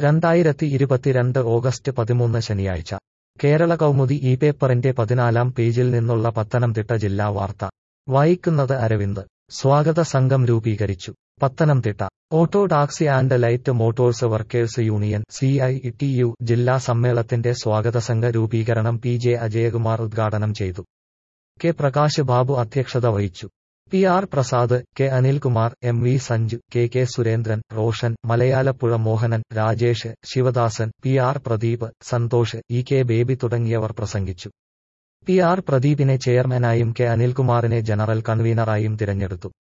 രണ്ടായിരത്തി ഇരുപത്തിരണ്ട് ഓഗസ്റ്റ് പതിമൂന്ന് ശനിയാഴ്ച കേരള കൗമുദി ഈ പേപ്പറിന്റെ പതിനാലാം പേജിൽ നിന്നുള്ള പത്തനംതിട്ട ജില്ലാ വാർത്ത വായിക്കുന്നത് അരവിന്ദ് സ്വാഗത സംഘം രൂപീകരിച്ചു Pathanamthitta auto taxi and light motors workers union C I T U ജില്ലാ സമ്മേളനത്തിന്റെ സ്വാഗത സംഘ രൂപീകരണം പി ജെ അജയകുമാർ ഉദ്ഘാടനം ചെയ്തു കെ പ്രകാശ് ബാബു അധ്യക്ഷത വഹിച്ചു P R Prasad K Anilkumar M V Sanju K K Surendran Roshan Malayalappuzha Mohanan Rajesh Sivadasan P R Pradeep Santhosh E K Baby തുടങ്ങിയവർ പ്രസംഗിച്ചു പി ആർ പ്രദീപിനെ ചെയർമാനായും കെ അനിൽകുമാറിനെ ജനറൽ കൺവീനറായും തിരഞ്ഞെടുത്തു